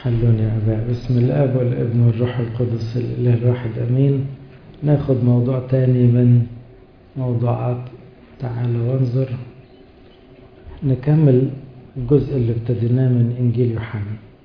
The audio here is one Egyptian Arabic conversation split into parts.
حلون يا أباء بسم الآب والابن والروح القدس الإله الواحد أمين ناخد موضوع تاني من موضوعات تعالى وانظر نكمل الجزء اللي ابتديناه من إنجيل يوحنا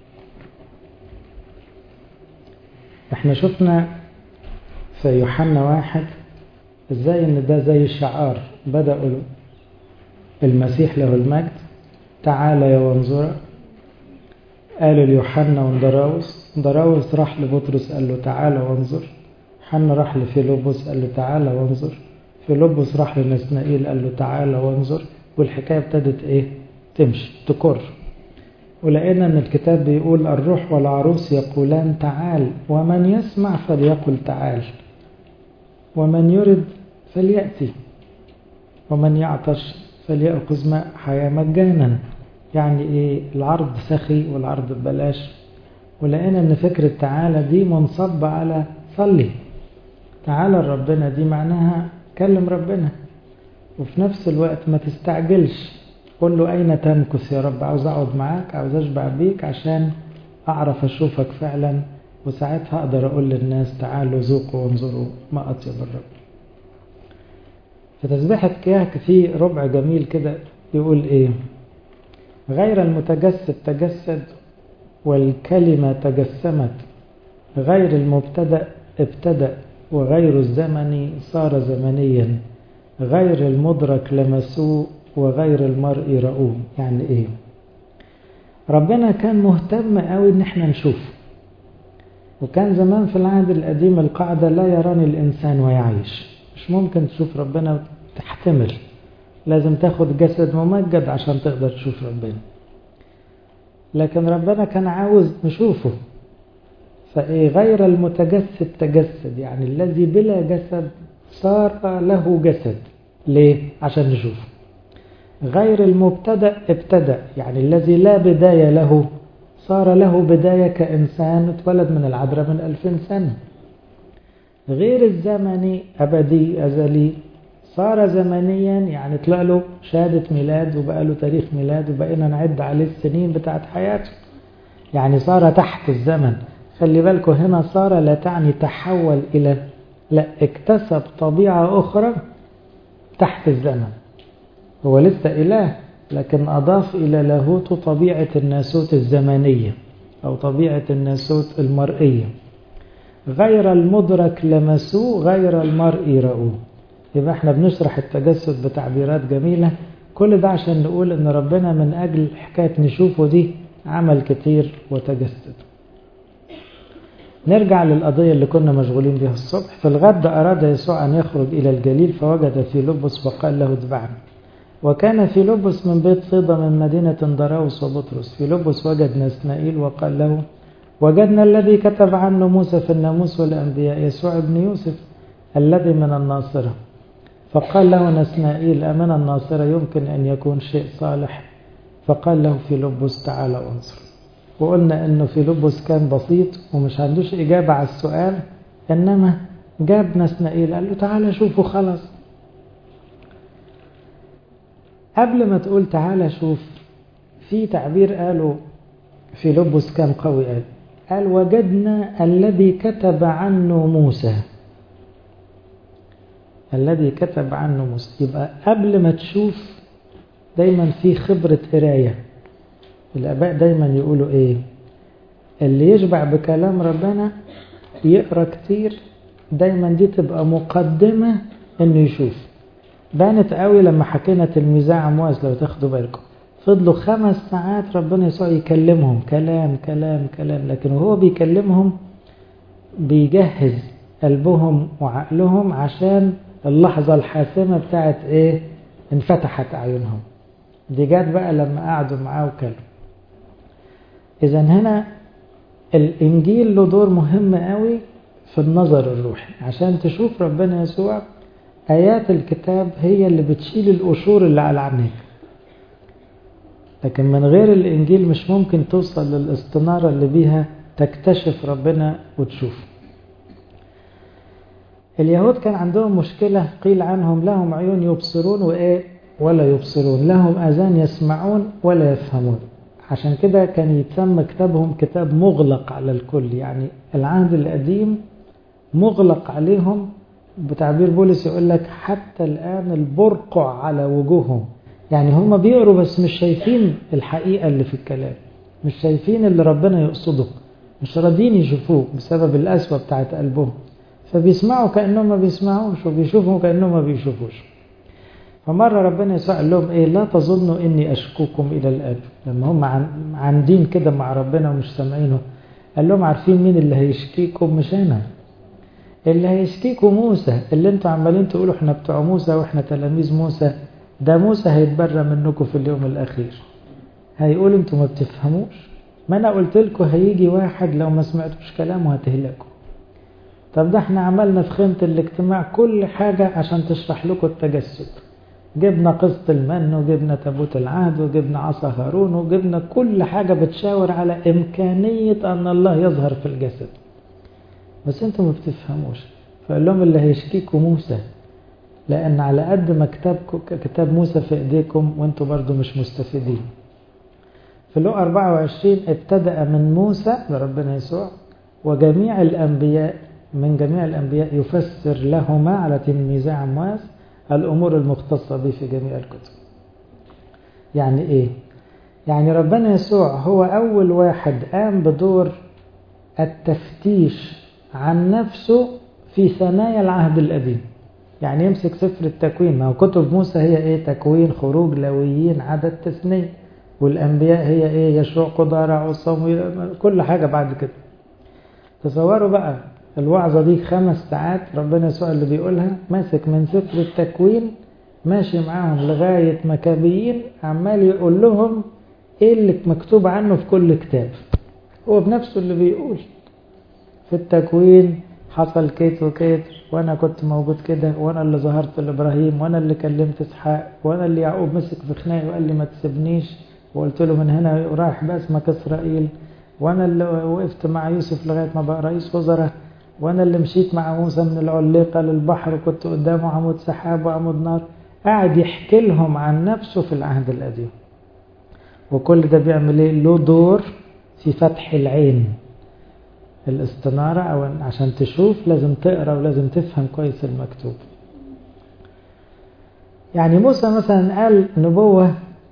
احنا شفنا في يوحنا واحد ازاي ان ده زي شعار بدأوا المسيح له المجد تعالى يا وانظر قالوا ليوحنا وندراوس دراوس راح لبطرس قال له تعالى وانظر حنا راح لفيلبس قال له تعالى وانظر فيلبس راح لنسنائيل قال له تعالى وانظر والحكاية ابتدت ايه تمشي تكر ولقينا ان الكتاب بيقول الروح والعروس يقولان تعال ومن يسمع فليقل تعال ومن يرد فليأتي ومن يعطش فليأخذ ماء حياة مجانا يعني ايه العرض سخي والعرض ببلاش ولقينا ان فكرة تعالى دي منصبة على صلي تعالى لربنا دي معناها كلم ربنا وفي نفس الوقت ما تستعجلش قول له أين تمكث يا رب عاوز أقعد معاك عاوز أشبع بيك عشان أعرف أشوفك فعلا وساعتها أقدر أقول للناس تعالوا ذوقوا وانظروا ما أطيب الرب في تسبيحة كياك في ربع جميل كده يقول إيه غير المتجسد تجسد والكلمة تجسمت غير المبتدأ ابتدأ وغير الزمن صار زمنيا غير المدرك لمسوه وغير المرء رؤوه يعني ايه ربنا كان مهتم قوي ان احنا نشوف وكان زمان في العهد القديم القاعدة لا يراني الإنسان ويعيش مش ممكن تشوف ربنا تحتمل لازم تاخد جسد ممجد عشان تقدر تشوف ربنا لكن ربنا كان عاوز نشوفه فإيه غير المتجسد تجسد يعني الذي بلا جسد صار له جسد ليه؟ عشان نشوفه غير المبتدأ ابتدأ يعني الذي لا بداية له صار له بداية كإنسان اتولد من العذراء من ألفين سنة غير الزمني أبدي أزلي صار زمنيا يعني طلع له شهادة ميلاد وبقى له تاريخ ميلاد وبقينا نعد عليه السنين بتاعت حياته يعني صار تحت الزمن خلي بالكم هنا صار لا تعني تحول إلى لا اكتسب طبيعة أخرى تحت الزمن هو لسه إله لكن أضاف إلى لاهوته طبيعة الناسوت الزمنية أو طبيعة الناسوت المرئية غير المدرك لمسوه غير المرئي رأوه يبقى احنا بنشرح التجسد بتعبيرات جميلة كل ده عشان نقول ان ربنا من اجل حكاية نشوفه دي عمل كتير وتجسد نرجع للقضية اللي كنا مشغولين بها الصبح في الغد أراد يسوع أن يخرج إلى الجليل فوجد في لبس وقال له اتبعني وكان في لبس من بيت صيدا من مدينة دراوس وبطرس في لبس وجد نسنائيل وقال له وجدنا الذي كتب عنه موسى في الناموس والأنبياء يسوع ابن يوسف الذي من الناصرة فقال له نسنائيل أمن الناصرة يمكن أن يكون شيء صالح فقال له في لبس تعالى انظر وقلنا أنه في لبس كان بسيط ومش عندوش إجابة على السؤال إنما جاب نسنائيل قال له تعالى شوفه خلاص قبل ما تقول تعالى شوف في تعبير قالوا في لبس كان قوي قال قال وجدنا الذي كتب عنه موسى الذي كتب عنه موسى يبقى قبل ما تشوف دايما في خبرة قراية الآباء دايما يقولوا إيه اللي يشبع بكلام ربنا يقرأ كتير دايما دي تبقى مقدمة إنه يشوف بانت قوي لما حكينا تلميذي عمواس لو تاخدوا بالكم فضلوا خمس ساعات ربنا يسوع يكلمهم كلام كلام كلام لكن وهو بيكلمهم بيجهز قلبهم وعقلهم عشان اللحظة الحاسمة بتاعت ايه انفتحت اعينهم دي جت بقى لما قعدوا معاه وكلموا اذا هنا الانجيل له دور مهم قوي في النظر الروحي عشان تشوف ربنا يسوع ايات الكتاب هي اللي بتشيل القشور اللي على عينيك لكن من غير الانجيل مش ممكن توصل للاستنارة اللي بيها تكتشف ربنا وتشوف اليهود كان عندهم مشكلة قيل عنهم لهم عيون يبصرون وإيه ولا يبصرون لهم أذان يسمعون ولا يفهمون عشان كده كان يتسمى كتابهم كتاب مغلق على الكل يعني العهد القديم مغلق عليهم بتعبير بولس يقول لك حتى الآن البرقع على وجوههم يعني هم بيقروا بس مش شايفين الحقيقة اللي في الكلام مش شايفين اللي ربنا يقصده مش راضيين يشوفوه بسبب القسوة بتاعت قلبهم فبيسمعوا كأنهم ما بيسمعوش وبيشوفوا كأنهم ما بيشوفوش فمرة ربنا يسوع قال لهم إيه لا تظنوا إني أشكوكم إلى الآب لما هم عندين كده مع ربنا ومش سامعينه قال لهم عارفين مين اللي هيشكيكم مش أنا اللي هيشكيكم موسى اللي انتوا عمالين تقولوا احنا بتوع موسى واحنا تلاميذ موسى ده موسى هيتبرى منكم في اليوم الأخير هيقول انتوا ما بتفهموش ما انا قلت لكم هيجي واحد لو ما سمعتوش كلامه هتهلكوا طب ده احنا عملنا في خيمة الاجتماع كل حاجة عشان تشرح لكم التجسد جبنا قسط المن وجبنا تابوت العهد وجبنا عصا هارون وجبنا كل حاجة بتشاور على إمكانية أن الله يظهر في الجسد بس انتوا ما بتفهموش فقال لهم اللي هيشكيكوا موسى لأن على قد ما كتابكم كتاب موسى في إيديكم وانتوا برضو مش مستفيدين في لو 24 ابتدأ من موسى لربنا يسوع وجميع الأنبياء من جميع الأنبياء يفسر لهما على تلميذي عمواس الأمور المختصة به في جميع الكتب يعني إيه؟ يعني ربنا يسوع هو أول واحد قام بدور التفتيش عن نفسه في ثنايا العهد القديم يعني يمسك سفر التكوين ما هو كتب موسى هي ايه تكوين خروج لويين عدد تثنية والأنبياء هي ايه يشوع قدارة عصام كل حاجة بعد كده تصوروا بقى الوعظة دي خمس ساعات ربنا يسوع اللي بيقولها ماسك من سفر التكوين ماشي معاهم لغاية مكابيين عمال يقول لهم ايه اللي مكتوب عنه في كل كتاب هو بنفسه اللي بيقول في التكوين حصل كيت وكيت وانا كنت موجود كده وانا اللي ظهرت لابراهيم وانا اللي كلمت اسحاق وانا اللي يعقوب مسك في خناقي وقال لي ما تسيبنيش وقلت له من هنا رايح باسمك اسرائيل وانا اللي وقفت مع يوسف لغايه ما بقى رئيس وزراء وانا اللي مشيت مع موسى من العليقه للبحر وكنت قدامه عمود سحاب وعمود نار قاعد يحكي لهم عن نفسه في العهد القديم وكل ده بيعمل ايه له دور في فتح العين الاستنارة أو عشان تشوف لازم تقرأ ولازم تفهم كويس المكتوب يعني موسى مثلا قال نبوة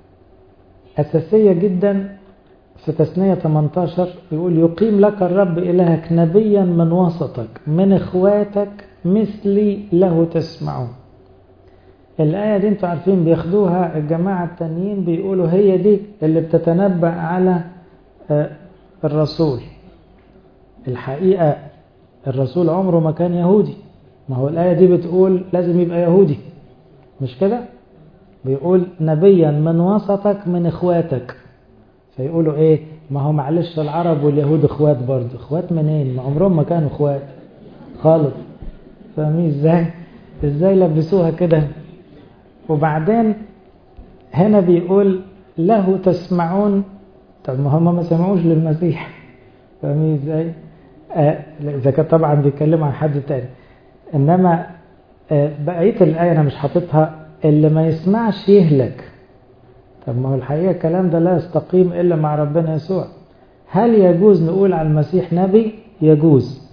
أساسية جدا في تثنية 18 يقول يقيم لك الرب إلهك نبيا من وسطك من إخواتك مثلي له تسمعون الآية دي انتوا عارفين بياخدوها الجماعة التانيين بيقولوا هي دي اللي بتتنبأ على الرسول الحقيقة الرسول عمره ما كان يهودي ما هو الآية دي بتقول لازم يبقى يهودي مش كده بيقول نبيا من وسطك من اخواتك فيقولوا ايه ما هو معلش العرب واليهود اخوات برضه اخوات منين ما عمرهم ما كانوا اخوات خالص فاهمين ازاي ازاي لبسوها كده وبعدين هنا بيقول له تسمعون طب ما هم ما سمعوش للمسيح فاهمين ازاي إذا كان طبعا بيتكلم عن حد تاني إنما بقية الآية أنا مش حاططها اللي ما يسمعش يهلك طب ما هو الحقيقة الكلام ده لا يستقيم إلا مع ربنا يسوع هل يجوز نقول على المسيح نبي؟ يجوز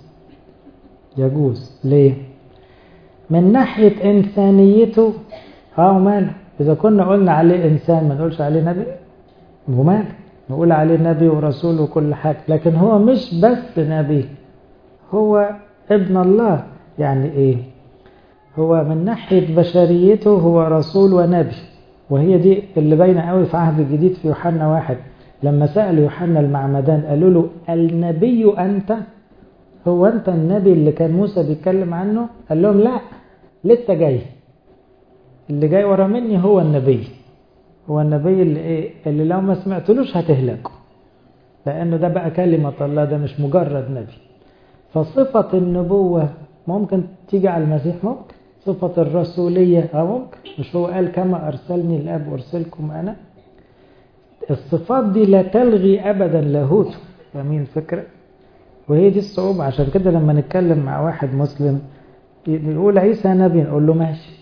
يجوز ليه؟ من ناحية إنسانيته اه ماله إذا كنا قلنا عليه إنسان ما نقولش عليه نبي وماله نقول عليه نبي ورسول وكل حاجة لكن هو مش بس نبي هو ابن الله يعني ايه هو من ناحية بشريته هو رسول ونبي وهي دي اللي باينة قوي في عهد الجديد في يوحنا واحد لما سألوا يوحنا المعمدان قالوا له النبي أنت هو أنت النبي اللي كان موسى بيتكلم عنه قال لهم لا لسه جاي اللي جاي ورا مني هو النبي هو النبي اللي ايه اللي لو ما سمعتلوش هتهلكوا لانه ده بقى كلمة الله ده مش مجرد نبي فصفة النبوة ممكن تيجي على المسيح ممكن صفة الرسولية اه ممكن مش هو قال كما أرسلني الأب أرسلكم أنا الصفات دي لا تلغي أبدا لاهوته فاهمين الفكرة وهي دي الصعوبة عشان كده لما نتكلم مع واحد مسلم يقول عيسى نبي نقول له ماشي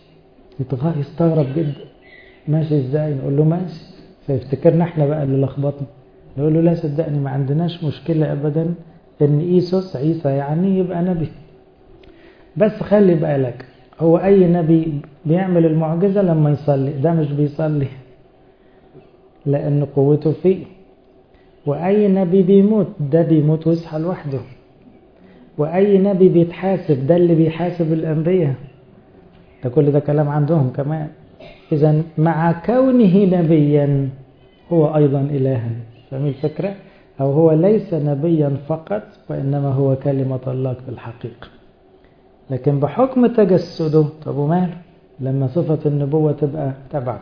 يستغرب جدا ماشي ازاي نقول له ماشي فيفتكرنا احنا بقى اللي لخبطنا يقول له لا صدقني ما عندناش مشكلة أبدا إن إيسوس عيسى يعني يبقى نبي بس خلي بالك هو أي نبي بيعمل المعجزة لما يصلي ده مش بيصلي لأن قوته فيه وأي نبي بيموت ده بيموت ويصحى لوحده وأي نبي بيتحاسب ده اللي بيحاسب الأنبياء ده كل ده كلام عندهم كمان إذا مع كونه نبيا هو أيضا إلها فاهمين الفكرة؟ أو هو ليس نبيا فقط وإنما هو كلمة الله في الحقيقة لكن بحكم تجسده طب وماله لما صفة النبوة تبقى تبعه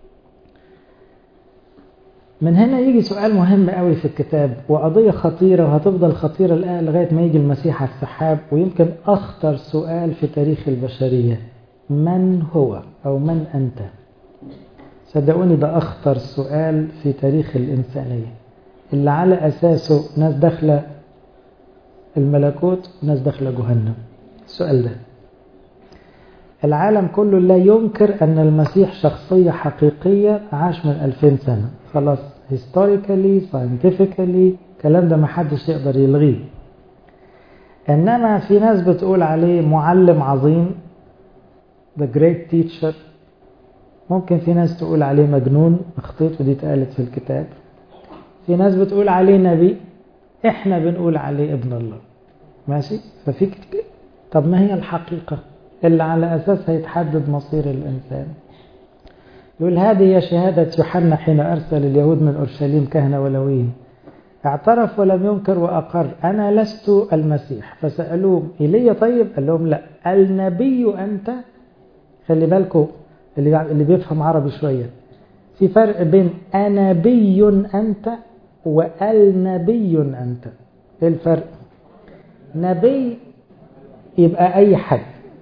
من هنا يجي سؤال مهم قوي في الكتاب وقضية خطيرة وهتفضل خطيرة الآن لغاية ما يجي المسيح على السحاب ويمكن أخطر سؤال في تاريخ البشرية من هو أو من أنت صدقوني ده أخطر سؤال في تاريخ الإنسانية اللي على أساسه ناس داخلة الملكوت وناس داخلة جهنم السؤال ده العالم كله لا ينكر أن المسيح شخصية حقيقية عاش من 2000 سنة خلاص historically scientifically الكلام ده محدش يقدر يلغيه إنما في ناس بتقول عليه معلم عظيم the great teacher ممكن في ناس تقول عليه مجنون اخطيت ودي اتقالت في الكتاب في ناس بتقول عليه نبي احنا بنقول عليه ابن الله ماشي ففي كتير طب ما هي الحقيقة اللي على أساسها يتحدد مصير الإنسان يقول هذه هي شهادة يوحنا حين أرسل اليهود من أورشليم كهنة ولويين اعترف ولم ينكر وأقر أنا لست المسيح فسألوه إيليا طيب قال لهم لا النبي أنت خلي بالكم اللي اللي بيفهم عربي شوية في فرق بين أنبي أنت والنبي أنت إيه الفرق نبي يبقى أي حد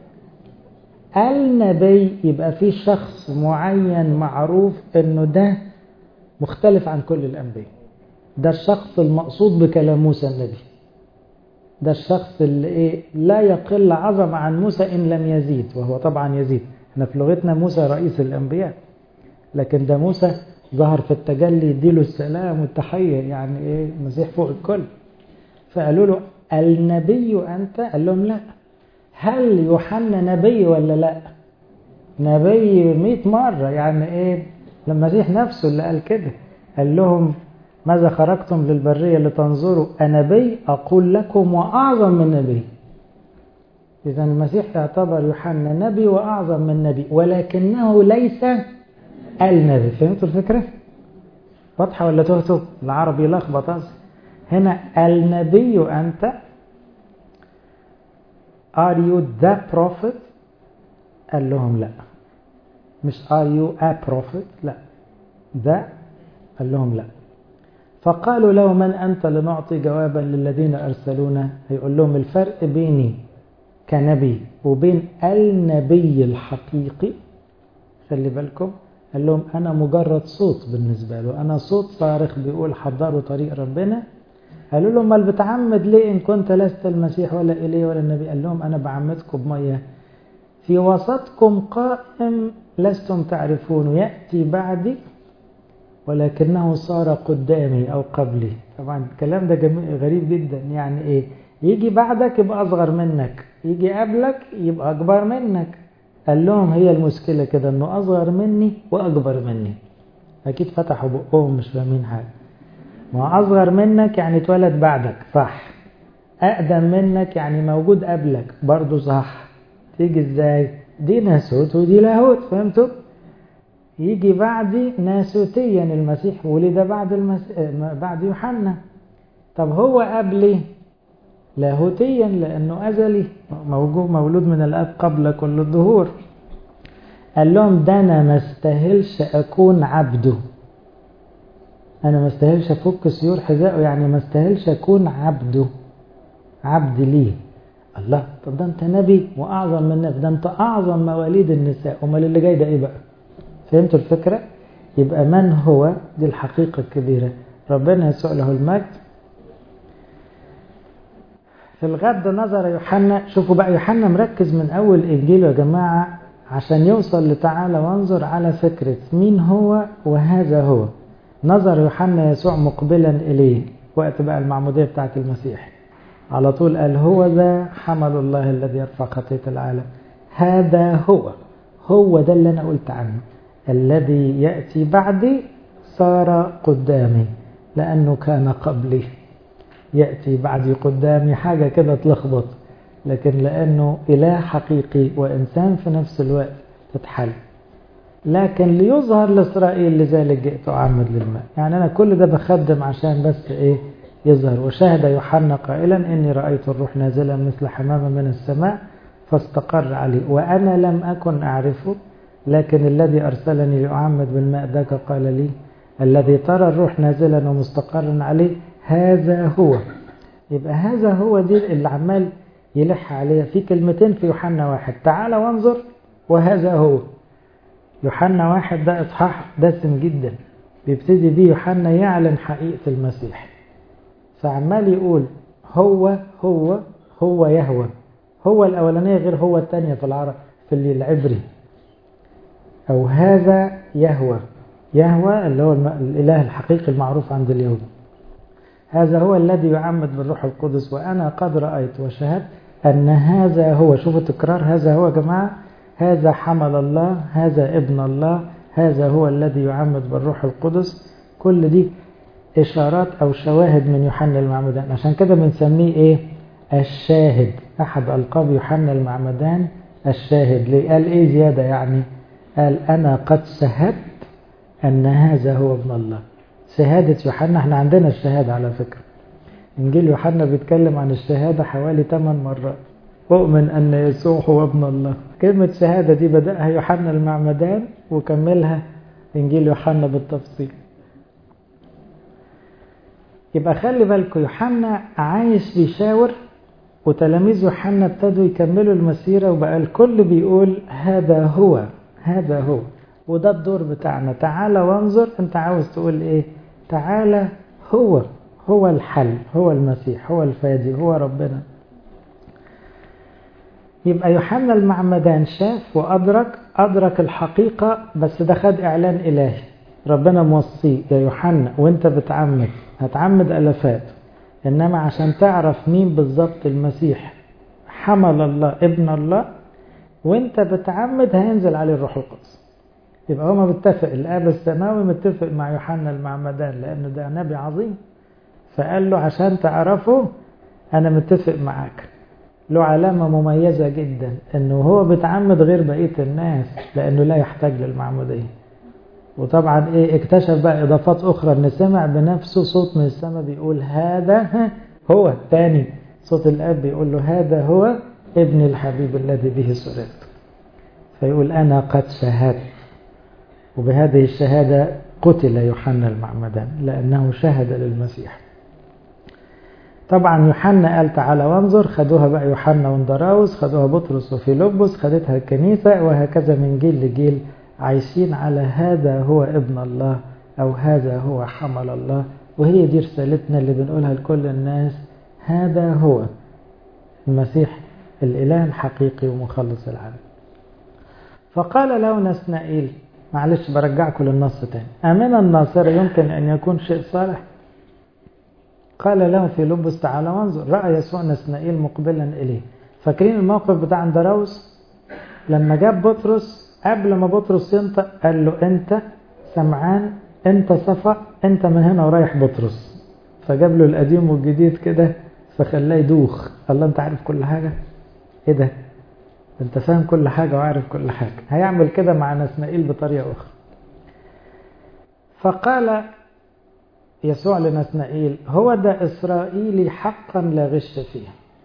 النبي يبقى في شخص معين معروف انه ده مختلف عن كل الانبياء ده الشخص المقصود بكلام موسى النبي ده الشخص اللي ايه لا يقل عظمة عن موسى ان لم يزيد وهو طبعا يزيد احنا في لغتنا موسى رئيس الانبياء لكن ده موسى ظهر في التجلي يديله السلام والتحية يعني ايه المسيح فوق الكل فقالوا له النبي انت قال لهم لا هل يوحنا نبي ولا لا نبي مئة مرة يعني ايه لما المسيح نفسه اللي قال كده قال لهم ماذا خرجتم للبرية لتنظروا أنبي أقول لكم وأعظم من نبي إذا المسيح يعتبر يوحنا نبي وأعظم من نبي ولكنه ليس النبي فهمتوا الفكرة؟ واضحة ولا تهتوا؟ العربي لخبط هنا النبي أنت are you the prophet قال لهم لا مش are you a prophet لا ذا قال لهم لا فقالوا له من أنت لنعطي جوابا للذين أرسلونا هيقول لهم الفرق بيني كنبي وبين النبي الحقيقي خلي بالكم قال لهم أنا مجرد صوت بالنسبة له أنا صوت صارخ بيقول حضروا طريق ربنا قالوا له امال بتعمد ليه إن كنت لست المسيح ولا إليه ولا النبي قال لهم أنا بعمدكم بمية في وسطكم قائم لستم تعرفون يأتي بعدي ولكنه صار قدامي أو قبلي طبعا الكلام ده جميل غريب جدا يعني إيه يجي بعدك يبقى أصغر منك يجي قبلك يبقى أكبر منك قال لهم هي المشكلة كده أنه أصغر مني وأكبر مني أكيد فتحوا بقهم مش فاهمين حاجة ما أصغر منك يعني اتولد بعدك صح أقدم منك يعني موجود قبلك برضو صح تيجي ازاي دي ناسوت ودي لاهوت فهمتوا يجي بعدي ناسوتيا المسيح ولد بعد المس... بعد يوحنا طب هو قبلي لاهوتيا لأنه أزلي موجود مولود من الأب قبل كل الظهور قال لهم ده أنا ما استاهلش أكون عبده أنا ما استاهلش أفك سيور حذائه يعني ما استاهلش أكون عبده عبد ليه الله طب ده أنت نبي وأعظم من نبي ده أنت أعظم مواليد النساء أمال اللي جاي ده إيه بقى فهمتوا الفكرة يبقى من هو دي الحقيقة الكبيرة ربنا يسوع له المجد في الغد نظر يوحنا شوفوا بقى يوحنا مركز من أول إنجيله يا جماعة عشان يوصل لتعالى وانظر على فكرة مين هو وهذا هو نظر يوحنا يسوع مقبلا إليه وقت بقى المعمودية بتاعت المسيح على طول قال هو ذا حمل الله الذي يرفع خطية العالم هذا هو هو ده اللي أنا قلت عنه الذي يأتي بعدي صار قدامي لأنه كان قبلي يأتي بعدي قدامي حاجة كده تلخبط لكن لأنه إله حقيقي وإنسان في نفس الوقت تتحل لكن ليظهر لإسرائيل لذلك جئت أعمد للماء يعني أنا كل ده بخدم عشان بس إيه يظهر وشهد يوحنا قائلا إني رأيت الروح نازلا مثل حمامة من السماء فاستقر عليه وأنا لم أكن أعرفه لكن الذي أرسلني لأعمد بالماء ذاك قال لي الذي ترى الروح نازلا ومستقرا عليه هذا هو يبقى هذا هو دي اللي عمال يلح عليها في كلمتين في يوحنا واحد تعال وانظر وهذا هو يوحنا واحد ده إصحاح دسم جدا بيبتدي بيه يوحنا يعلن حقيقة المسيح فعمال يقول هو هو هو يهوى هو الأولانية غير هو الثانية في العرب في العبري أو هذا يهوى يهوى اللي هو الإله الحقيقي المعروف عند اليهود هذا هو الذي يعمد بالروح القدس وأنا قد رأيت وشهدت أن هذا هو شوفوا تكرار هذا هو يا جماعة هذا حمل الله هذا ابن الله هذا هو الذي يعمد بالروح القدس كل دي إشارات أو شواهد من يوحنا المعمدان عشان كده بنسميه إيه الشاهد أحد ألقاب يوحنا المعمدان الشاهد ليه قال إيه زيادة يعني قال أنا قد شهدت أن هذا هو ابن الله شهادة يوحنا احنا عندنا الشهادة على فكرة إنجيل يوحنا بيتكلم عن الشهادة حوالي 8 مرات أؤمن أن يسوع هو ابن الله كلمة شهادة دي بدأها يوحنا المعمدان وكملها إنجيل يوحنا بالتفصيل يبقى خلي بالكم يوحنا عايش بيشاور وتلاميذ يوحنا ابتدوا يكملوا المسيرة وبقى الكل بيقول هذا هو هذا هو وده الدور بتاعنا تعالى وانظر انت عاوز تقول ايه تعالى هو هو الحل هو المسيح هو الفادي هو ربنا يبقى يوحنا المعمدان شاف وأدرك أدرك الحقيقة بس ده خد إعلان إلهي ربنا موصيه يا يوحنا وانت بتعمد هتعمد ألفات إنما عشان تعرف مين بالظبط المسيح حمل الله ابن الله وانت بتعمد هينزل عليه الروح القدس يبقى هو متفق الآب السماوي متفق مع يوحنا المعمدان لأنه ده نبي عظيم فقال له عشان تعرفه أنا متفق معاك له علامة مميزة جدا أنه هو بيتعمد غير بقية الناس لأنه لا يحتاج للمعمودية وطبعا إيه اكتشف بقى إضافات أخرى أن سمع بنفسه صوت من السماء بيقول هذا هو الثاني صوت الأب بيقول له هذا هو ابن الحبيب الذي به سررت فيقول أنا قد شهدت وبهذه الشهادة قتل يوحنا المعمدان لأنه شهد للمسيح طبعا يوحنا قال تعالى وانظر خدوها بقى يوحنا وندراوس خدوها بطرس وفيلبس خدتها الكنيسة وهكذا من جيل لجيل عايشين على هذا هو ابن الله أو هذا هو حمل الله وهي دي رسالتنا اللي بنقولها لكل الناس هذا هو المسيح الإله الحقيقي ومخلص العالم فقال له نسنائيل معلش برجعكم للنص تاني أمن الناصر يمكن أن يكون شيء صالح قال له في لبس تعالى وانظر رأى يسوع نسنائيل مقبلا إليه فاكرين الموقف بتاع اندراوس لما جاب بطرس قبل ما بطرس ينطق قال له أنت سمعان أنت صفا أنت من هنا ورايح بطرس فجاب له القديم والجديد كده فخلاه يدوخ الله أنت عارف كل حاجة إيه ده أنت فاهم كل حاجة وعارف كل حاجة هيعمل كده مع نسنائيل بطريقة أخرى فقال يسوع لنسنائيل هو ده إسرائيلي حقا لا غش فيه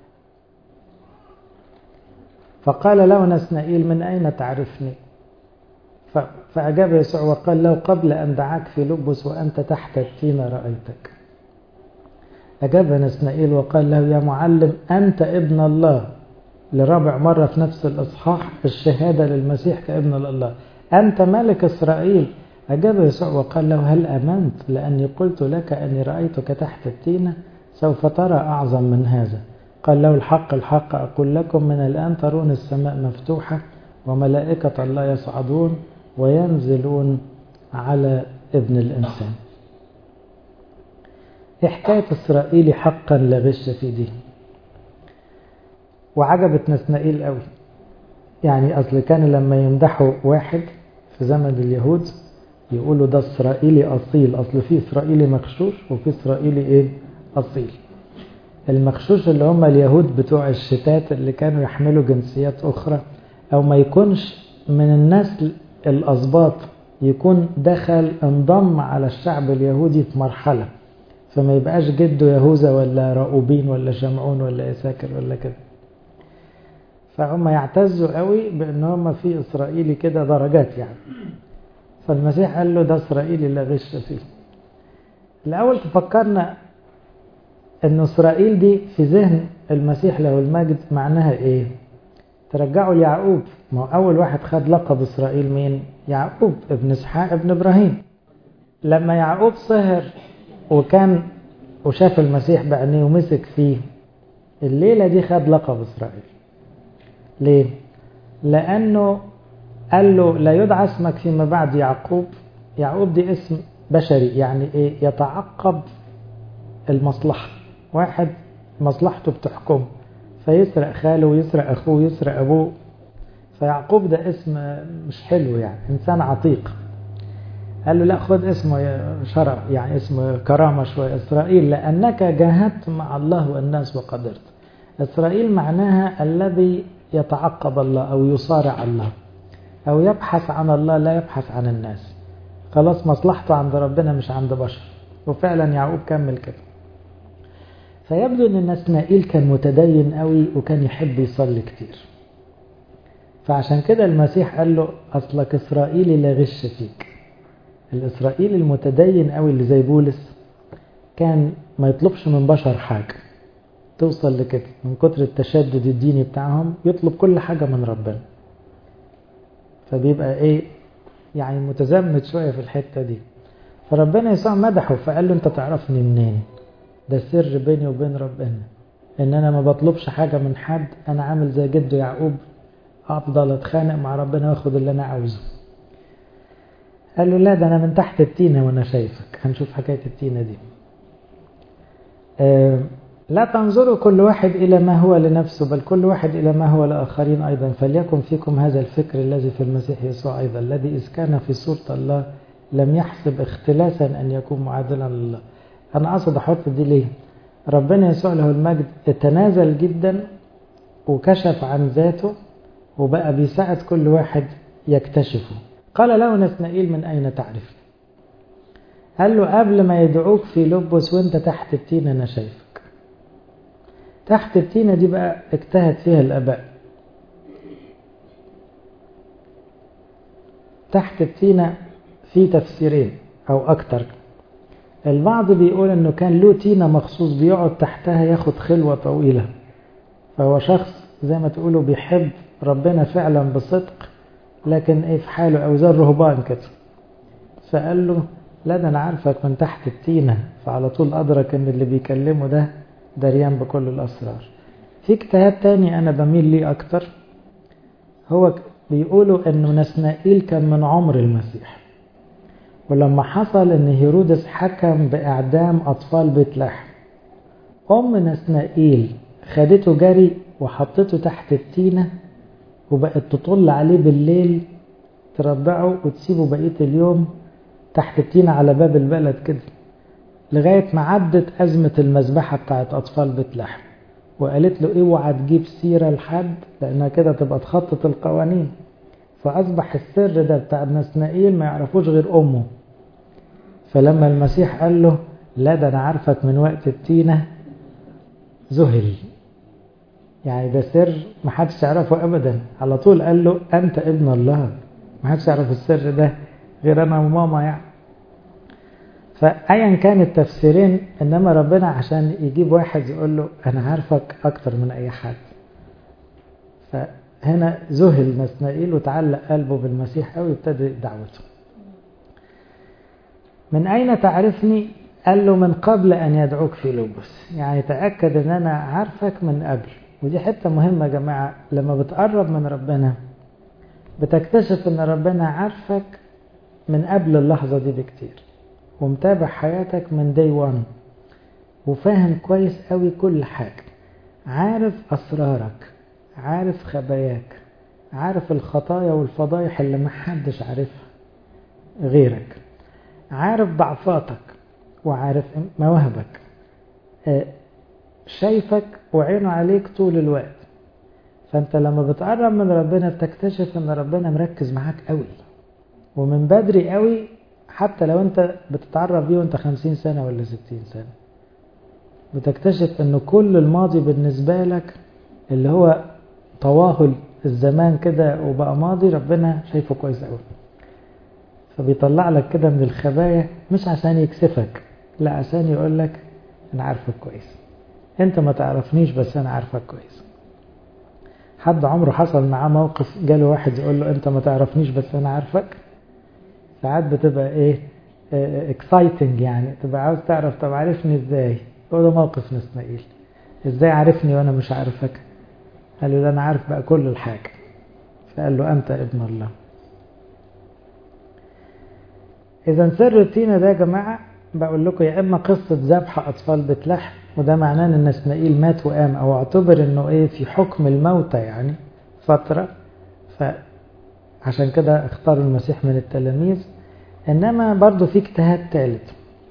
فقال له نسنائيل من أين تعرفني فأجاب يسوع وقال له قبل أن دعاك في لبس وأنت تحت التين رأيتك أجاب نسنائيل وقال له يا معلم أنت ابن الله لرابع مرة في نفس الإصحاح الشهادة للمسيح كابن الله أنت ملك إسرائيل أجاب يسوع وقال له هل أمنت لأني قلت لك أني رأيتك تحت التينة سوف ترى أعظم من هذا قال له الحق الحق أقول لكم من الآن ترون السماء مفتوحة وملائكة الله يصعدون وينزلون على ابن الإنسان ايه حكاية إسرائيلي حقا لا غش في دي وعجبت نسنائيل قوي يعني أصل كان لما يمدحوا واحد في زمن اليهود يقولوا ده إسرائيلي أصيل أصل في إسرائيلي مغشوش وفي إسرائيلي إيه أصيل المغشوش اللي هم اليهود بتوع الشتات اللي كانوا يحملوا جنسيات أخرى أو ما يكونش من النسل الأسباط يكون دخل انضم على الشعب اليهودي في مرحلة فما يبقاش جده يهوذا ولا راؤوبين ولا شمعون ولا إساكر ولا كده فهم يعتزوا قوي بأن هم في إسرائيلي كده درجات يعني فالمسيح قال له ده إسرائيلي لا غش فيه الأول تفكرنا أن إسرائيل دي في ذهن المسيح له المجد معناها إيه ترجعوا ليعقوب ما هو أول واحد خد لقب إسرائيل مين يعقوب ابن إسحاق ابن إبراهيم لما يعقوب سهر وكان وشاف المسيح بعينيه ومسك فيه الليلة دي خد لقب إسرائيل ليه لأنه قال له لا يدعى اسمك فيما بعد يعقوب يعقوب دي اسم بشري يعني ايه يتعقب المصلحة واحد مصلحته بتحكم فيسرق خاله ويسرق أخوه ويسرق أبوه فيعقوب ده اسم مش حلو يعني إنسان عتيق قال له لا خد اسمه شرف يعني اسم كرامة شوية إسرائيل لأنك جاهدت مع الله والناس وقدرت إسرائيل معناها الذي يتعقب الله أو يصارع الله أو يبحث عن الله لا يبحث عن الناس خلاص مصلحته عند ربنا مش عند بشر وفعلا يعقوب كمل كده فيبدو ان نسنائيل كان متدين قوي وكان يحب يصلي كتير فعشان كده المسيح قال له اصلك اسرائيلي لا غش فيك الاسرائيلي المتدين قوي اللي زي بولس كان ما يطلبش من بشر حاجه توصل لكده من كتر التشدد الديني بتاعهم يطلب كل حاجه من ربنا فبيبقى ايه يعني متزمت شويه في الحته دي فربنا يسوع مدحه فقال له انت تعرفني منين ده سر بيني وبين ربنا ان انا ما بطلبش حاجة من حد انا عامل زي جده يعقوب افضل اتخانق مع ربنا واخد اللي انا عاوزه قال له لا ده انا من تحت التينة وانا شايفك هنشوف حكاية التينة دي آه لا تنظروا كل واحد إلى ما هو لنفسه بل كل واحد إلى ما هو لآخرين أيضا فليكن فيكم هذا الفكر الذي في المسيح يسوع أيضا الذي إذ كان في صورة الله لم يحسب اختلاسا أن يكون معادلا لله أنا أقصد أحط دي ليه ربنا يسوع له المجد تنازل جدا وكشف عن ذاته وبقى بيساعد كل واحد يكتشفه قال له نسنائيل من أين تعرف قال له قبل ما يدعوك في لبس وانت تحت التين أنا شايفك تحت التينة دي بقى اجتهد فيها الآباء تحت التينة في تفسيرين أو أكتر البعض بيقول انه كان له تينة مخصوص بيقعد تحتها ياخد خلوة طويلة فهو شخص زي ما تقولوا بيحب ربنا فعلا بصدق لكن ايه في حاله او زي الرهبان كده فقال له لا ده انا عارفك من تحت التينة فعلى طول ادرك ان اللي بيكلمه ده دريان بكل الاسرار في اجتهاد تاني انا بميل ليه اكتر هو بيقولوا انه نسنائيل كان من عمر المسيح ولما حصل ان هيرودس حكم باعدام اطفال بيت لحم ام نسنائيل خدته جري وحطته تحت التينه وبقت تطل عليه بالليل ترضعه وتسيبه بقيه اليوم تحت التينه على باب البلد كده لغايه ما عدت ازمه المذبحه بتاعت اطفال بيت لحم وقالت له اوعى تجيب سيره لحد لانها كده تبقى تخطط القوانين فأصبح السر ده بتاع نسنائيل ما يعرفوش غير أمه فلما المسيح قال له لا ده أنا عارفك من وقت التينة ذهل يعني ده سر ما حدش يعرفه أبدا على طول قال له أنت ابن الله ما حدش يعرف السر ده غير أنا وماما يعني فأيا كان التفسيرين إنما ربنا عشان يجيب واحد يقول له أنا عارفك أكتر من أي حد فهنا ذهل نسنائيل وتعلق قلبه بالمسيح قوي وابتدى دعوته من أين تعرفني قال له من قبل أن يدعوك في لوبس يعني تأكد أن أنا عارفك من قبل ودي حتة مهمة يا جماعة لما بتقرب من ربنا بتكتشف أن ربنا عارفك من قبل اللحظة دي بكتير ومتابع حياتك من دي وان وفاهم كويس قوي كل حاجة عارف أسرارك عارف خباياك عارف الخطايا والفضايح اللي محدش عارفها غيرك عارف ضعفاتك وعارف مواهبك شايفك وعينه عليك طول الوقت فانت لما بتقرب من ربنا بتكتشف ان ربنا مركز معاك قوي ومن بدري قوي حتى لو انت بتتعرف بيه وانت خمسين سنة ولا ستين سنة بتكتشف ان كل الماضي بالنسبة لك اللي هو طواهل الزمان كده وبقى ماضي ربنا شايفه كويس قوي فبيطلع لك كده من الخبايا مش عشان يكسفك لا عشان يقول لك انا عارفك كويس انت ما تعرفنيش بس انا عارفك كويس حد عمره حصل معاه موقف جاله واحد يقول له انت ما تعرفنيش بس انا عارفك ساعات بتبقى ايه اكسايتنج يعني تبقى عاوز تعرف طب عارفني ازاي هو ده موقف نسنائيل ازاي عارفني وانا مش عارفك قال له ده انا عارف بقى كل الحاجة فقال له انت ابن الله اذا سر التينة ده يا جماعة بقول لكم يا اما قصة ذبح اطفال بيت لحم وده معناه ان اسماعيل مات وقام او اعتبر انه ايه في حكم الموتى يعني فترة فعشان كده اختاروا المسيح من التلاميذ انما برضو في اجتهاد ثالث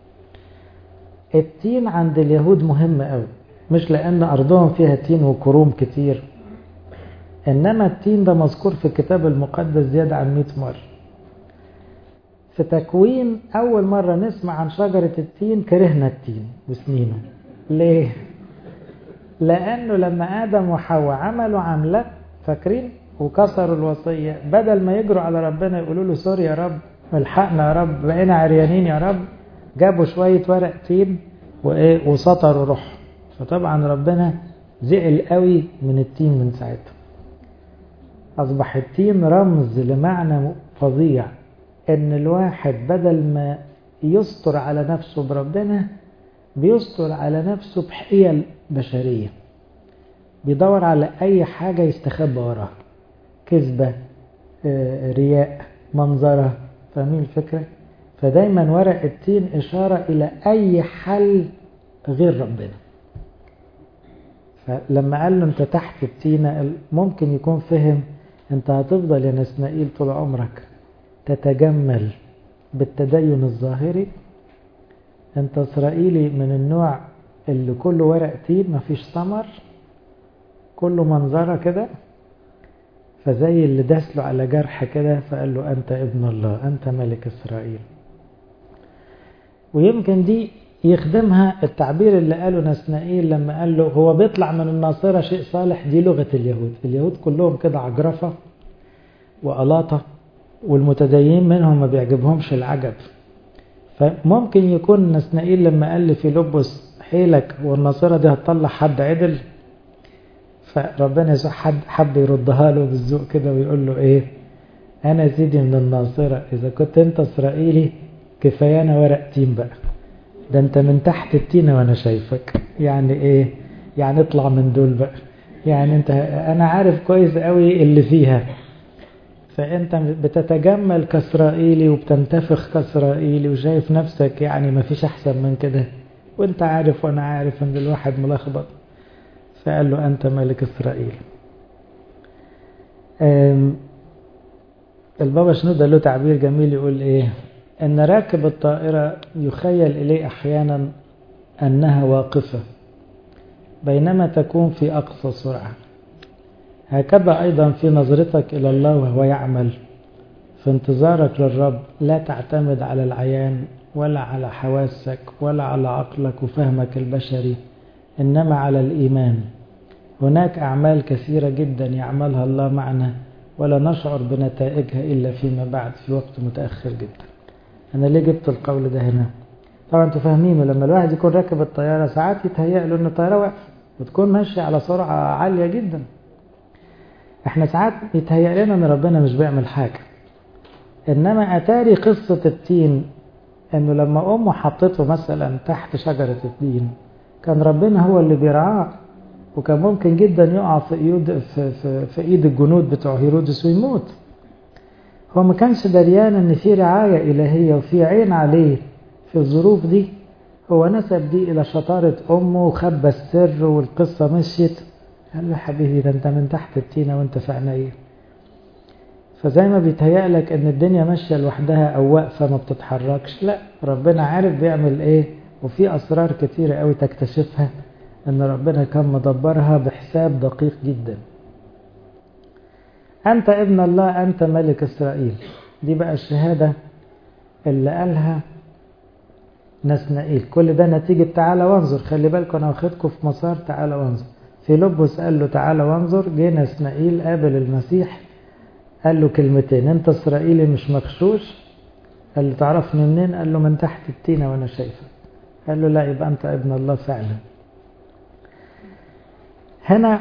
التين عند اليهود مهم قوي مش لان ارضهم فيها تين وكروم كتير انما التين ده مذكور في الكتاب المقدس زيادة عن 100 مرة في تكوين اول مرة نسمع عن شجرة التين كرهنا التين وسنينه ليه لانه لما ادم وحواء عملوا عملة فاكرين وكسروا الوصية بدل ما يجروا على ربنا يقولوا له سوري يا رب الحقنا يا رب بقينا عريانين يا رب جابوا شوية ورق تين وايه وسطروا روح فطبعا ربنا زعل قوي من التين من ساعتها اصبح التين رمز لمعنى فظيع ان الواحد بدل ما يستر على نفسه بربنا بيستر على نفسه بحيل بشرية بيدور على اي حاجة يستخبى وراها كذبة رياء منظرة فاهمين الفكرة فدايما ورق التين إشارة إلى أي حل غير ربنا فلما قال له أنت تحت التينة ممكن يكون فهم أنت هتفضل يا نسنائيل طول عمرك تتجمل بالتدين الظاهري أنت إسرائيلي من النوع اللي كله ورق تين مفيش ثمر كله منظرة كده فزي اللي داس له على جرح كده فقال له أنت ابن الله أنت ملك إسرائيل ويمكن دي يخدمها التعبير اللي قاله نسنائيل لما قال له هو بيطلع من الناصرة شيء صالح دي لغة اليهود اليهود كلهم كده عجرفة وألاطة والمتدينين منهم ما بيعجبهمش العجب فممكن يكون نسنائيل لما قال لي في لبس حيلك والناصرة دي هتطلع حد عدل فربنا يسوع حد حب يردها له بالذوق كده ويقول له ايه انا سيدي من الناصرة اذا كنت انت اسرائيلي كفايانا ورق تين بقى ده انت من تحت التينة وانا شايفك يعني ايه يعني اطلع من دول بقى يعني انت انا عارف كويس قوي اللي فيها فانت بتتجمل كاسرائيلي وبتنتفخ كاسرائيلي وشايف نفسك يعني ما فيش احسن من كده وانت عارف وانا عارف ان الواحد ملخبط فقال له انت ملك اسرائيل البابا شنودة له تعبير جميل يقول ايه ان راكب الطائرة يخيل اليه احيانا انها واقفة بينما تكون في اقصى سرعة هكذا ايضا في نظرتك الى الله وهو يعمل في انتظارك للرب لا تعتمد على العيان ولا على حواسك ولا على عقلك وفهمك البشري انما على الايمان هناك اعمال كثيرة جدا يعملها الله معنا ولا نشعر بنتائجها الا فيما بعد في وقت متأخر جدا انا ليه جبت القول ده هنا طبعا انتوا فاهمين لما الواحد يكون راكب الطيارة ساعات يتهيأ له ان الطيارة واقفة وتكون ماشية على سرعة عالية جدا احنا ساعات يتهيأ لنا ان ربنا مش بيعمل حاجة انما اتاري قصة التين انه لما امه حطته مثلا تحت شجرة التين كان ربنا هو اللي بيرعاه وكان ممكن جدا يقع في ايد في, في, في ايد الجنود بتوع هيرودس ويموت هو ما كانش دريان ان في رعاية الهية وفي عين عليه في الظروف دي هو نسب دي إلى شطارة أمه وخبى السر والقصة مشيت قال له حبيبي ده أنت من تحت التينة وأنت في عينيا فزي ما بيتهيألك ان الدنيا ماشية لوحدها او واقفة ما بتتحركش لا ربنا عارف بيعمل ايه وفي اسرار كتيرة قوي تكتشفها ان ربنا كان مدبرها بحساب دقيق جدا انت ابن الله انت ملك اسرائيل دي بقى الشهادة اللي قالها نسنائيل كل ده نتيجة تعالى وانظر خلي بالكم انا واخدكم في مسار تعالى وانظر في لبس قال له تعالى وانظر جه نسنائيل قابل المسيح قال له كلمتين انت اسرائيلي مش مغشوش قال له تعرفني منين قال له من تحت التينة وانا شايفك قال له لا يبقى انت ابن الله فعلا هنا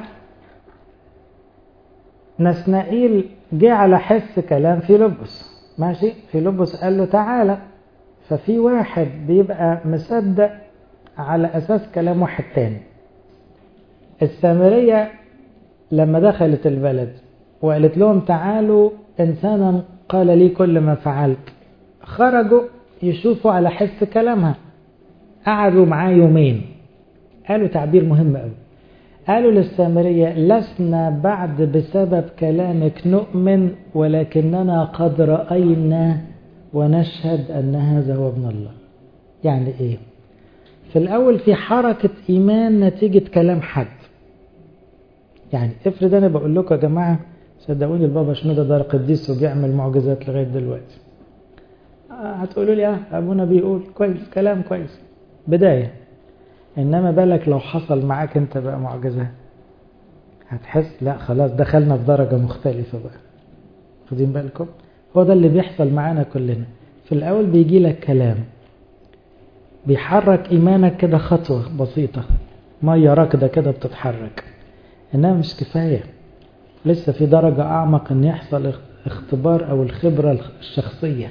نسنائيل جه على حس كلام في لبس ماشي في لبس قال له تعالى ففي واحد بيبقى مصدق على اساس كلام واحد تاني السامرية لما دخلت البلد وقالت لهم تعالوا إنسانا قال لي كل ما فعلت خرجوا يشوفوا على حس كلامها قعدوا معاه يومين قالوا تعبير مهم قوي قالوا للسامرية لسنا بعد بسبب كلامك نؤمن ولكننا قد رأينا ونشهد أن هذا هو ابن الله يعني إيه في الأول في حركة إيمان نتيجة كلام حد يعني افرض أنا بقول لكم يا جماعة صدقوني البابا شنودة ده قديس وبيعمل معجزات لغاية دلوقتي هتقولوا لي اه ابونا بيقول كويس كلام كويس بداية انما بالك لو حصل معاك انت بقى معجزة هتحس لا خلاص دخلنا في درجة مختلفة بقى خدين بالكم هو ده اللي بيحصل معانا كلنا في الاول بيجي لك كلام بيحرك ايمانك كده خطوة بسيطة مية راكدة كده بتتحرك انها مش كفايه لسه في درجة أعمق أن يحصل اختبار أو الخبرة الشخصية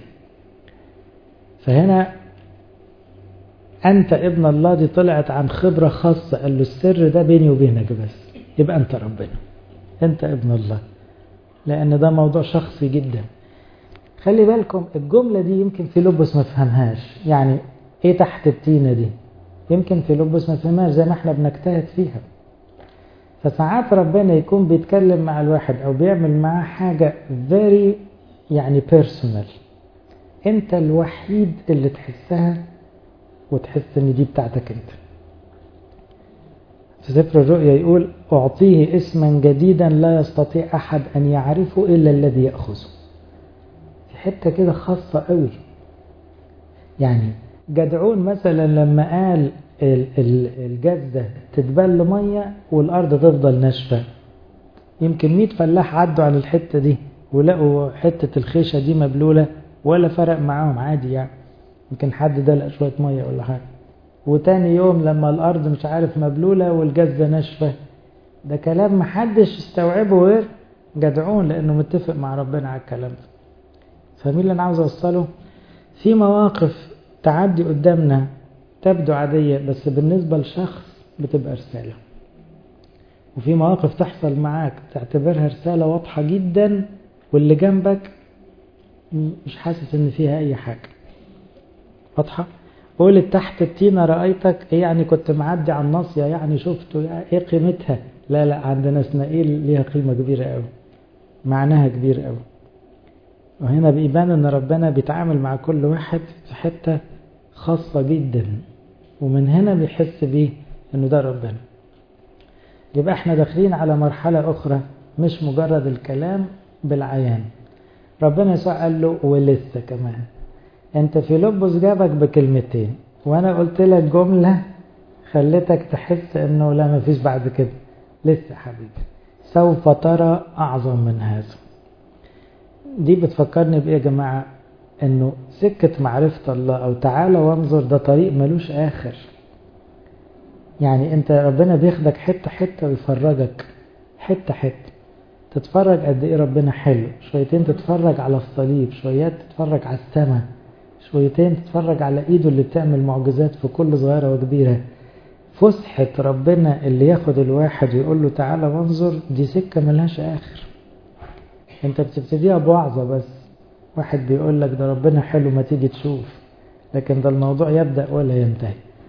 فهنا أنت ابن الله دي طلعت عن خبرة خاصة قال له السر ده بيني وبينك بس يبقى أنت ربنا أنت ابن الله لأن ده موضوع شخصي جدا خلي بالكم الجملة دي يمكن في لبس ما فهمهاش يعني ايه تحت التينة دي يمكن في لبس ما فهمهاش زي ما احنا بنجتهد فيها فساعات ربنا يكون بيتكلم مع الواحد او بيعمل معاه حاجة very يعني personal انت الوحيد اللي تحسها وتحس ان دي بتاعتك انت في سفر الرؤيا يقول اعطيه اسما جديدا لا يستطيع احد ان يعرفه الا الذي ياخذه في حته كده خاصه قوي يعني جدعون مثلا لما قال الجزة تتبل مية والأرض تفضل ناشفة يمكن 100 فلاح عدوا على الحتة دي ولقوا حتة الخيشة دي مبلولة ولا فرق معاهم عادي يعني يمكن حد دلق شوية مية ولا حاجة وتاني يوم لما الأرض مش عارف مبلولة والجزة ناشفة ده كلام محدش استوعبه غير جدعون لأنه متفق مع ربنا على الكلام ده فمين اللي أنا عاوز أوصله في مواقف تعدي قدامنا تبدو عادية بس بالنسبة لشخص بتبقى رسالة وفي مواقف تحصل معاك تعتبرها رسالة واضحة جدا واللي جنبك مش حاسس ان فيها اي حاجة واضحة قولت تحت التينة رأيتك ايه يعني كنت معدي على الناصية يعني شفته يعني ايه قيمتها لا لا عندنا اسماعيل ليها قيمة كبيرة قوي معناها كبير قوي وهنا بيبان ان ربنا بيتعامل مع كل واحد في حتة خاصة جدا ومن هنا بيحس بيه انه ده ربنا يبقى احنا داخلين على مرحلة اخرى مش مجرد الكلام بالعيان ربنا يسوع قال له ولسه كمان انت في لبس جابك بكلمتين وانا قلت لك جملة خلتك تحس انه لا مفيش بعد كده لسه حبيبي سوف ترى اعظم من هذا دي بتفكرني بايه يا جماعة انه سكة معرفة الله او تعالى وانظر ده طريق ملوش اخر يعني انت ربنا بياخدك حتة حتة ويفرجك حتة حتة تتفرج قد ايه ربنا حلو شويتين تتفرج على الصليب شويات تتفرج على السماء شويتين تتفرج على ايده اللي بتعمل معجزات في كل صغيرة وكبيرة فسحة ربنا اللي ياخد الواحد ويقول له تعالى وانظر دي سكة ملهاش اخر انت بتبتديها بوعظة بس واحد بيقول لك ده ربنا حلو ما تيجي تشوف لكن ده الموضوع يبدأ ولا ينتهي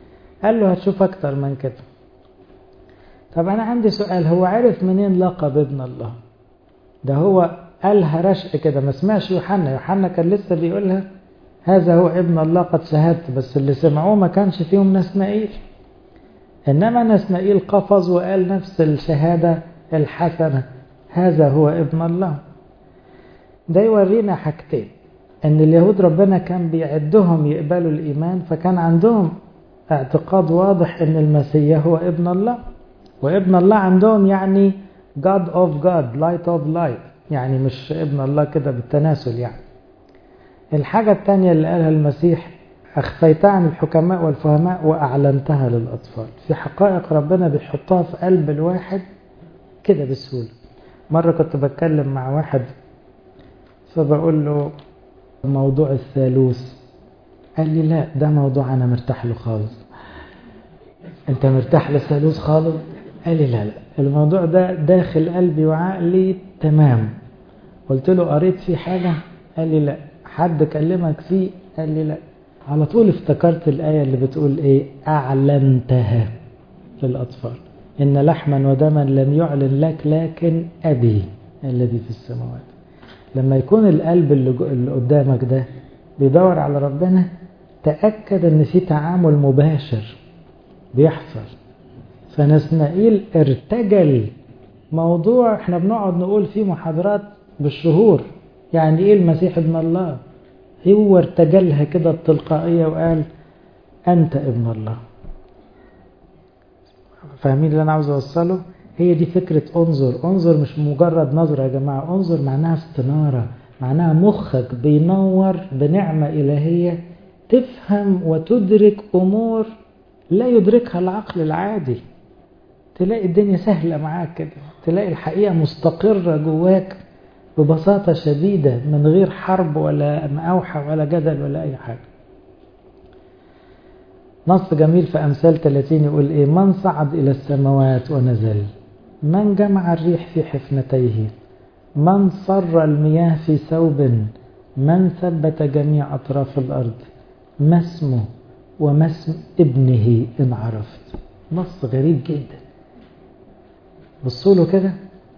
قال له هتشوف أكتر من كده طب أنا عندي سؤال هو عرف منين لقب ابن الله ده هو قالها رشق كده ما سمعش يوحنا يوحنا كان لسه بيقولها هذا هو ابن الله قد شهدت بس اللي سمعوه ما كانش فيهم نسنائيل إنما نسنائيل قفز وقال نفس الشهادة الحسنة هذا هو ابن الله ده يورينا حاجتين ان اليهود ربنا كان بيعدهم يقبلوا الايمان فكان عندهم اعتقاد واضح ان المسيح هو ابن الله وابن الله عندهم يعني God of God light of light يعني مش ابن الله كده بالتناسل يعني الحاجة الثانية اللي قالها المسيح أخفيتها عن الحكماء والفهماء وأعلنتها للأطفال في حقائق ربنا بيحطها في قلب الواحد كده بسهولة مرة كنت بتكلم مع واحد فبقول له موضوع الثالوث قال لي لا ده موضوع أنا مرتاح له خالص أنت مرتاح للثالوث خالص قال لي لا لا الموضوع ده داخل قلبي وعقلي تمام قلت له قريت فيه حاجة قال لي لا حد كلمك فيه قال لي لا على طول افتكرت الآية اللي بتقول إيه أعلنتها للأطفال إن لحما ودما لم يعلن لك لكن أبي الذي في السماوات لما يكون القلب اللي, اللي قدامك ده بيدور على ربنا تأكد إن في تعامل مباشر بيحصل فنسنائيل ارتجل موضوع احنا بنقعد نقول فيه محاضرات بالشهور يعني ايه المسيح ابن الله هو ارتجلها كده التلقائية وقال أنت ابن الله فاهمين اللي أنا عاوز أوصله هي دي فكرة انظر انظر مش مجرد نظرة يا جماعة انظر معناها استنارة معناها مخك بينور بنعمة إلهية تفهم وتدرك أمور لا يدركها العقل العادي تلاقي الدنيا سهلة معاك كده تلاقي الحقيقة مستقرة جواك ببساطة شديدة من غير حرب ولا مأوحة ولا جدل ولا أي حاجة نص جميل في أمثال 30 يقول إيه من صعد إلى السماوات ونزل من جمع الريح في حفنتيه من صر المياه في ثوب من ثبت جميع أطراف الأرض ما اسمه وما اسم ابنه إن عرفت نص غريب جدا بصوا له كده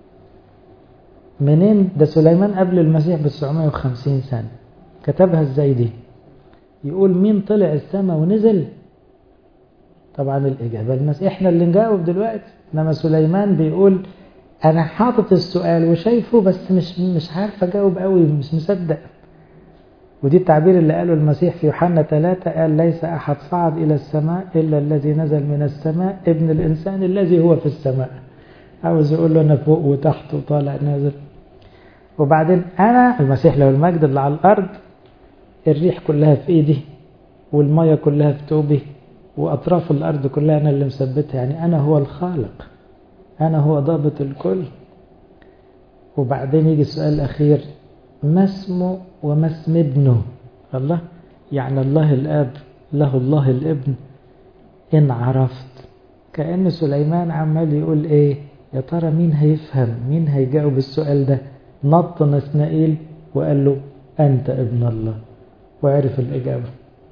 منين ده سليمان قبل المسيح ب 950 سنة كتبها ازاي دي يقول مين طلع السماء ونزل طبعا الإجابة المسيح احنا اللي نجاوب دلوقتي انما سليمان بيقول انا حاطط السؤال وشايفه بس مش مش عارف اجاوب قوي مش مصدق ودي التعبير اللي قاله المسيح في يوحنا ثلاثة قال ليس أحد صعد إلى السماء إلا الذي نزل من السماء ابن الإنسان الذي هو في السماء عاوز يقول له أنا فوق وتحت وطالع نازل وبعدين أنا المسيح له المجد اللي على الأرض الريح كلها في إيدي والمية كلها في توبي وأطراف الأرض كلها أنا اللي مثبتها يعني أنا هو الخالق أنا هو ضابط الكل وبعدين يجي السؤال الأخير ما اسمه وما اسم ابنه الله يعني الله الأب له الله الابن إن عرفت كأن سليمان عمال يقول إيه يا ترى مين هيفهم مين هيجاوب السؤال ده نط نسنائيل وقال له أنت ابن الله وعرف الإجابة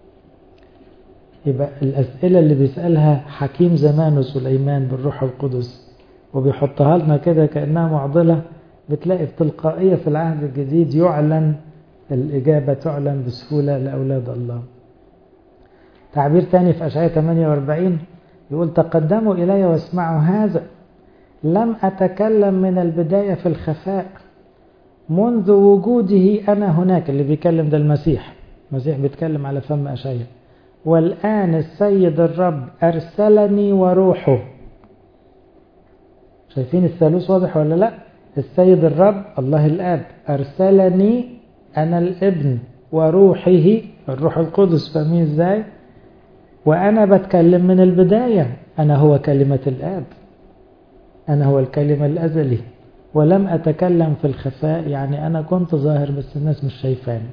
يبقى الأسئلة اللي بيسألها حكيم زمانه سليمان بالروح القدس وبيحطها لنا كده كأنها معضلة بتلاقي بتلقائية في العهد الجديد يعلن الإجابة تعلن بسهولة لأولاد الله تعبير ثاني في أشعية 48 يقول تقدموا إلي واسمعوا هذا لم أتكلم من البداية في الخفاء منذ وجوده أنا هناك اللي بيكلم ده المسيح المسيح بيتكلم على فم أشعية والآن السيد الرب أرسلني وروحه شايفين الثالوث واضح ولا لا السيد الرب الله الآب أرسلني أنا الابن وروحه الروح القدس فاهمين ازاي وأنا بتكلم من البداية أنا هو كلمة الآب أنا هو الكلمة الأزلي ولم أتكلم في الخفاء يعني أنا كنت ظاهر بس الناس مش شايفاني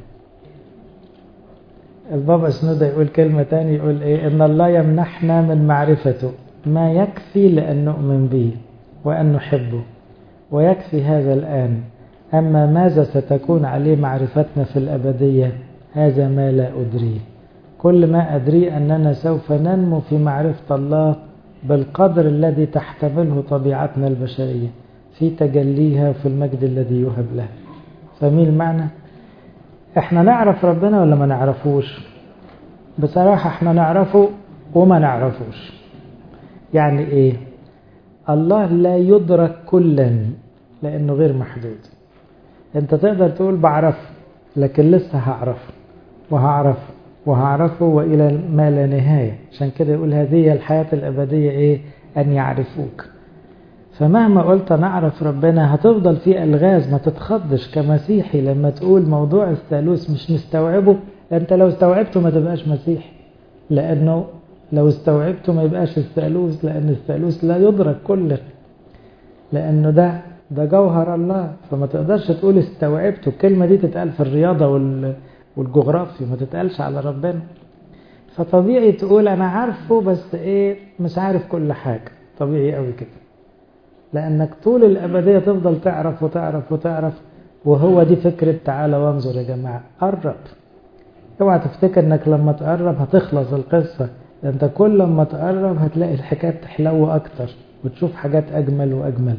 البابا سنودة يقول كلمة تاني يقول إيه إن الله يمنحنا من معرفته ما يكفي لأن نؤمن به وأن نحبه ويكفي هذا الآن أما ماذا ستكون عليه معرفتنا في الأبدية هذا ما لا أدريه كل ما أدري أننا سوف ننمو في معرفة الله بالقدر الذي تحتمله طبيعتنا البشرية في تجليها في المجد الذي يهب له فمين المعنى احنا نعرف ربنا ولا ما نعرفوش بصراحة احنا نعرفه وما نعرفوش يعني ايه الله لا يدرك كلا لانه غير محدود انت تقدر تقول بعرفه لكن لسه هعرفه وهعرفه وهعرفه والى ما لا نهايه عشان كده يقول هذه الحياه الابديه ايه ان يعرفوك فمهما قلت نعرف ربنا هتفضل في الغاز ما تتخضش كمسيحي لما تقول موضوع الثالوث مش مستوعبه انت لو استوعبته ما تبقاش مسيحي لانه لو استوعبته ما يبقاش الثالوث لان الثالوث لا يدرك كله لانه ده ده جوهر الله فما تقدرش تقول استوعبته الكلمه دي تتقال في الرياضه وال والجغرافيا ما تتقالش على ربنا فطبيعي تقول انا عارفه بس ايه مش عارف كل حاجه طبيعي قوي كده لانك طول الابديه تفضل تعرف وتعرف وتعرف وهو دي فكره تعالى وانظر يا جماعه قرب اوعى تفتكر انك لما تقرب هتخلص القصه ده انت كل ما تقرب هتلاقي الحكايه تحلو اكتر وتشوف حاجات اجمل واجمل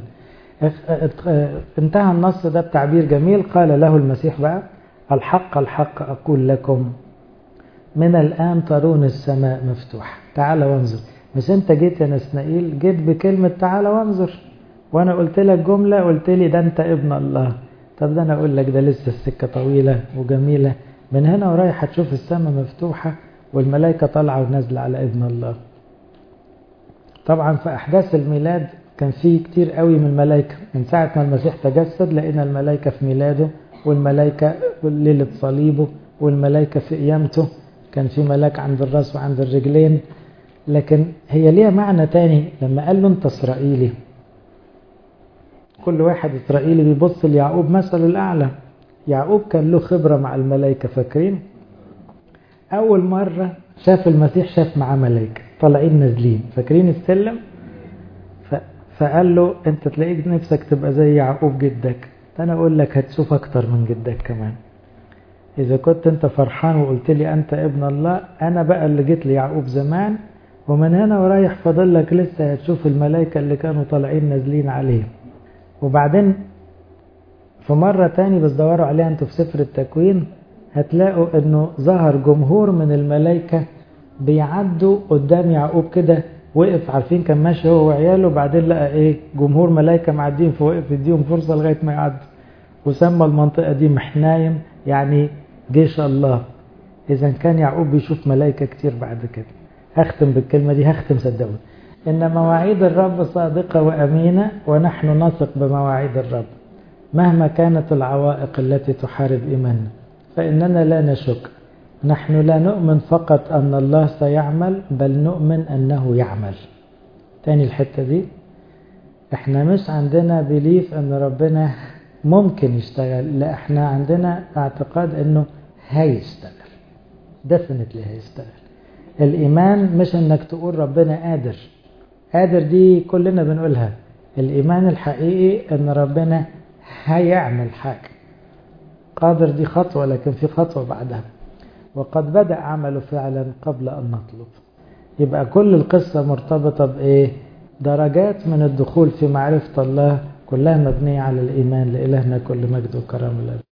انتهى النص ده بتعبير جميل قال له المسيح بقى الحق الحق أقول لكم من الآن ترون السماء مفتوحة تعال وانظر مش انت جيت يا نسنائيل جيت بكلمة تعال وانظر وانا قلت لك جملة قلت لي ده انت ابن الله طب ده انا اقول لك ده لسه السكة طويلة وجميلة من هنا ورايح هتشوف السماء مفتوحة والملائكة طالعة ونازلة على ابن الله طبعا في أحداث الميلاد كان في كتير قوي من الملائكة من ساعة ما المسيح تجسد لقينا الملائكة في ميلاده والملائكة ليلة صليبه والملائكة في قيامته كان في ملاك عند الراس وعند الرجلين لكن هي ليها معنى تاني لما قال له انت اسرائيلي كل واحد اسرائيلي بيبص ليعقوب مثله الاعلى يعقوب كان له خبرة مع الملائكة فاكرين اول مرة شاف المسيح شاف معاه ملائكة طالعين نازلين فاكرين السلم فقال له انت تلاقيك نفسك تبقى زي يعقوب جدك انا اقول لك هتشوف اكتر من جدك كمان اذا كنت انت فرحان وقلت لي انت ابن الله انا بقى اللي جيت ليعقوب زمان ومن هنا ورايح فاضل لك لسه هتشوف الملائكه اللي كانوا طالعين نازلين عليه وبعدين في مرة تاني بس دوروا عليها انتوا في سفر التكوين هتلاقوا انه ظهر جمهور من الملائكة بيعدوا قدام يعقوب كده وقف عارفين كان ماشي هو وعياله بعدين لقى ايه جمهور ملائكة معدين فوقف يديهم فرصة لغاية ما يعدوا وسمى المنطقة دي محنايم يعني جيش الله اذا كان يعقوب بيشوف ملائكة كتير بعد كده هختم بالكلمة دي هختم صدقوني إن مواعيد الرب صادقة وأمينة ونحن نثق بمواعيد الرب مهما كانت العوائق التي تحارب إيماننا فإننا لا نشك نحن لا نؤمن فقط أن الله سيعمل بل نؤمن أنه يعمل تاني الحتة دي احنا مش عندنا بليف ان ربنا ممكن يشتغل لا احنا عندنا اعتقاد انه هيشتغل definitely هيشتغل الايمان مش انك تقول ربنا قادر قادر دي كلنا بنقولها الايمان الحقيقي ان ربنا هيعمل حاجه قادر دي خطوه لكن في خطوه بعدها وقد بدا عمله فعلا قبل ان نطلب يبقى كل القصه مرتبطه بايه درجات من الدخول في معرفه الله كلها مبنيه على الايمان لالهنا كل مجد وكرم الأبد